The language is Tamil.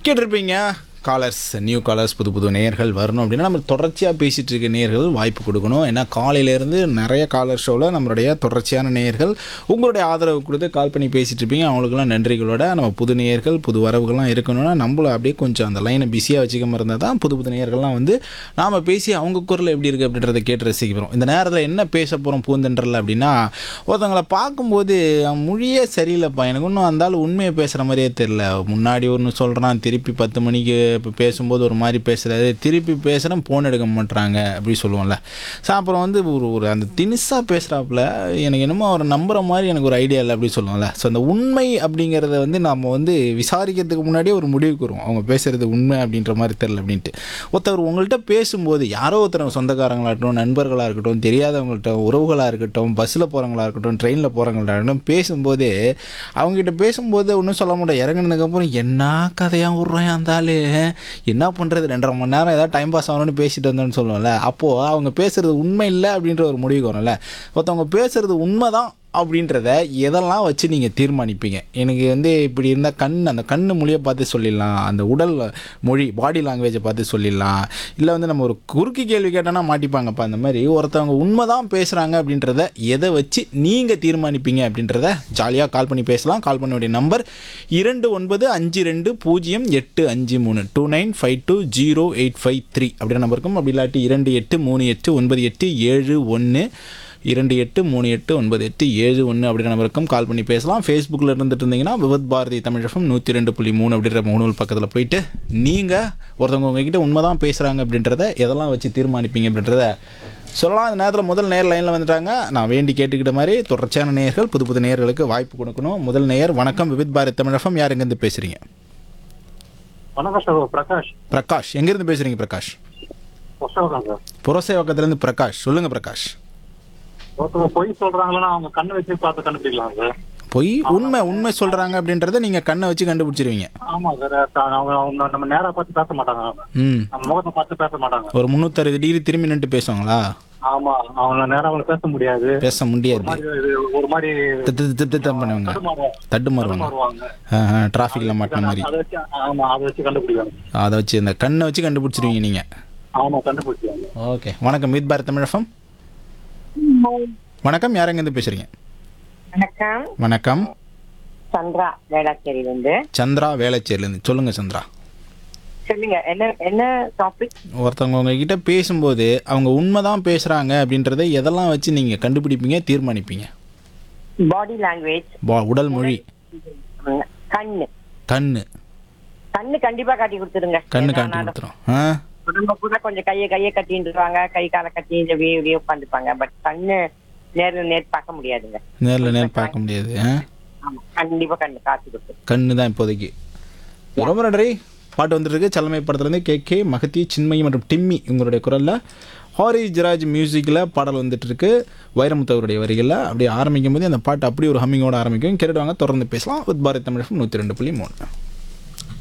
கேட்டிருப்பீங்க காலர்ஸ் நியூ காலர்ஸ் புது புது நேயர்கள் வரணும் அப்படின்னா நம்ம தொடர்ச்சியாக பேசிகிட்டு இருக்க நேயர்கள் வாய்ப்பு கொடுக்கணும் ஏன்னா காலையிலேருந்து நிறைய காலர் ஷோவில் நம்மளுடைய தொடர்ச்சியான நேயர்கள் உங்களுடைய ஆதரவு கொடுத்து கால் பண்ணி பேசிகிட்டு இருப்பீங்க அவங்களுக்குலாம் நன்றிகளோட நம்ம புது நேயர்கள் புது வரவுகள்லாம் இருக்கணும்னா நம்மளும் அப்படியே கொஞ்சம் அந்த லைனை பிஸியாக வச்சுக்காம இருந்தால் தான் புது புது நேயர்கள்லாம் வந்து நாம் பேசி அவங்க குரல் எப்படி இருக்குது அப்படின்றத கேட்டு ரசிக்க போகிறோம் இந்த நேரத்தில் என்ன பேச போகிறோம் பூந்தென்றல அப்படின்னா ஒருத்தவங்களை பார்க்கும்போது அவன் மொழியே சரியில்லைப்பா எனக்கு இன்னும் அந்த ஆள் உண்மையை பேசுகிற மாதிரியே தெரில முன்னாடி ஒன்று சொல்கிறான் திருப்பி பத்து மணிக்கு இப்போ பேசும்போது ஒரு மாதிரி பேசுகிறாரு திருப்பி பேசுகிறேன் ஃபோன் எடுக்க மாட்றாங்க அப்படி சொல்லுவோம்ல ஸோ அப்புறம் வந்து ஒரு ஒரு அந்த தினிசாக பேசுகிறாப்புல எனக்கு என்னமோ அவர் நம்புற மாதிரி எனக்கு ஒரு ஐடியா இல்லை அப்படி சொல்லுவோம்ல ஸோ அந்த உண்மை அப்படிங்கிறத வந்து நம்ம வந்து விசாரிக்கிறதுக்கு முன்னாடியே ஒரு முடிவுக்கு வருவோம் அவங்க பேசுகிறது உண்மை அப்படின்ற மாதிரி தெரில அப்படின்ட்டு ஒருத்தர் உங்கள்கிட்ட பேசும்போது யாரோ ஒருத்தர் சொந்தக்காரங்களாக இருக்கட்டும் நண்பர்களாக இருக்கட்டும் தெரியாதவங்கள்ட்ட உறவுகளாக இருக்கட்டும் பஸ்ஸில் போகிறவங்களா இருக்கட்டும் ட்ரெயினில் போகிறவங்களா இருக்கட்டும் பேசும்போதே அவங்ககிட்ட பேசும்போது ஒன்றும் சொல்ல முடியாது இறங்குனதுக்கப்புறம் என்ன கதையாக விட்றோம் அந்த ஆள் என்ன பண்ணுறது ரெண்டரை மணி நேரம் ஏதாவது டைம் பாஸ் ஆகணும்னு பேசிட்டு வந்தோன்னு சொல்லுவோம்ல அப்போது அவங்க பேசுகிறது உண்மை இல்லை அப்படின்ற ஒரு முடிவுக்கு வரும்ல ஒருத்தவங்க பேசுகிறது உண்மை தான் அப்படின்றத எதெல்லாம் வச்சு நீங்கள் தீர்மானிப்பீங்க எனக்கு வந்து இப்படி இருந்தால் கண் அந்த கண் மொழியை பார்த்து சொல்லிடலாம் அந்த உடல் மொழி பாடி லாங்குவேஜை பார்த்து சொல்லிடலாம் இல்லை வந்து நம்ம ஒரு குறுக்கு கேள்வி கேட்டோன்னா மாட்டிப்பாங்கப்பா அந்த மாதிரி ஒருத்தவங்க உண்மை தான் பேசுகிறாங்க அப்படின்றத எதை வச்சு நீங்கள் தீர்மானிப்பீங்க அப்படின்றத ஜாலியாக கால் பண்ணி பேசலாம் கால் பண்ண வேண்டிய நம்பர் இரண்டு ஒன்பது அஞ்சு ரெண்டு பூஜ்ஜியம் எட்டு அஞ்சு மூணு two nine five two zero eight five three அப்படின்ற நம்பருக்கும் அப்படி இல்லாட்டி இரண்டு எட்டு மூணு எட்டு ஒன்பது எட்டு ஏழு ஒன்று இரண்டு எட்டு மூணு எட்டு ஒன்பது எட்டு ஏழு ஒன்று அப்படின்ற நம்பருக்கும் கால் பண்ணி பேசலாம் ஃபேஸ்புக்கில் இருந்துட்டு இருந்தீங்கன்னா விவத் பாரதி தமிழ் எஃப்எம் நூற்றி ரெண்டு புள்ளி மூணு அப்படின்ற முகநூல் பக்கத்தில் போயிட்டு நீங்கள் ஒருத்தவங்க உங்ககிட்ட உண்மை தான் பேசுகிறாங்க அப்படின்றத எதெல்லாம் வச்சு தீர்மானிப்பீங்க அப்படின்றத சொல்லலாம் இந்த நேரத்தில் முதல் நேர் லைனில் வந்துட்டாங்க நான் வேண்டி கேட்டுக்கிட்ட மாதிரி தொடர்ச்சியான நேயர்கள் புது புது நேயர்களுக்கு வாய்ப்பு கொடுக்கணும் முதல் நேயர் வணக்கம் விவித் பாரதி தமிழ் எஃப்எம் யார் எங்கேருந்து பேசுகிறீங்க வணக்கம் சார் பிரகாஷ் பிரகாஷ் எங்கேருந்து பேசுகிறீங்க பிரகாஷ் புஸ்தகம் சார் புரசேவக்கத்துலேருந்து பிரகாஷ் சொல்லுங்கள் பிரகாஷ் ஒருத்தவங்க பொய் சொல்றாங்களா அவங்க கண்ணை வச்சு பார்த்து கண்டுபிடிக்கலாம் சார் பொய் உண்மை உண்மை சொல்கிறாங்க அப்படின்றத நீங்கள் கண்ணை வச்சு கண்டுபிடிச்சிருவீங்க ஆமா சார் அவங்க அவங்க நம்ம நேரா பார்த்து பேச மாட்டாங்க ம் நம்ம முகத்தை பார்த்து பேச மாட்டாங்க ஒரு முந்நூற்றறுபது டிகிரி திரும்பி நின்று பேசுவாங்களா ஆமா அவங்க நேரா அவங்க பேச முடியாது பேச முடியாது ஒரு மாதிரி இது- ஒரு மாதிரி திட்டு திட்டு திட்டு தான் பண்ணுவாங்க தடுமாறுவாங்க. தட்டு மாறுவாங்க தடுமாறுவாங்க. டிராஃபிக்கில் மாட்டின மாதிரி அதை வச்சு ஆமா அதை வச்சு கண்டுபிடிக்காங்க அதை வச்சு இந்த கண்ணை வச்சு கண்டுபிடிச்சிருவீங்க நீங்கள் ஆமா கண்டுபிடிச்சாங்க ஓகே வணக்கம் மீத் பாரத் தமிழகம் வணக்கம் யார் எங்கேருந்து பேசுகிறீங்க வணக்கம் வணக்கம் சந்திரா வேளாச்சேரியிலிருந்து சந்திரா வேளச்சேரிலேருந்து சொல்லுங்கள் சந்திரா சொல்லுங்க என்ன என்ன டாபிக் ஒருத்தவங்க உங்ககிட்ட பேசும்போது அவங்க உண்மை தான் பேசுகிறாங்க அப்படின்றத எதெல்லாம் வச்சு நீங்கள் கண்டுபிடிப்பீங்க தீர்மானிப்பீங்க பாடி லாங்குவேஜ் பா உடல் மொழி கண்ணு கண்ணு கண்ணு கண்டிப்பா காட்டி கொடுத்துருங்க கண்ணு ஏன்னா காட்டி நான் கொடுத்துரும் ஆ உடம்ப கூட கொஞ்சம் கையை கையை கட்டின்றுவாங்க கை காலை கட்டி இந்த வே வெளியே உட்காந்துப்பாங்க பட் கண்ணு நேர்ல நேர் பார்க்க முடியாதுங்க நேரில் நேர் பார்க்க முடியாது ஆ ஆமா கண்டிப்பா கண்ணு காட்டி கொடுத்துரு கண்ணு தான் இப்போதைக்கு ரொம்ப நன்றி பாட்டு வந்துருக்கு சலமை படத்துலேருந்து கே கே மகத்தி சின்மயி மற்றும் டிம்மி இவங்களுடைய குரலில் ஹாரி ஜிராஜ் மியூசிக்கில் பாடல் வந்துட்டு இருக்கு வைரமுத்து அவருடைய வரிகளில் அப்படியே ஆரம்பிக்கும் போது அந்த பாட்டு அப்படி ஒரு ஹம்மிங்கோட ஆரம்பிக்கும் கேட்டுவாங்க தொடர்ந்து பேசலாம் வித் பாரத் தமிழ் நூற்றி ரெண்டு புள்ளி மூணு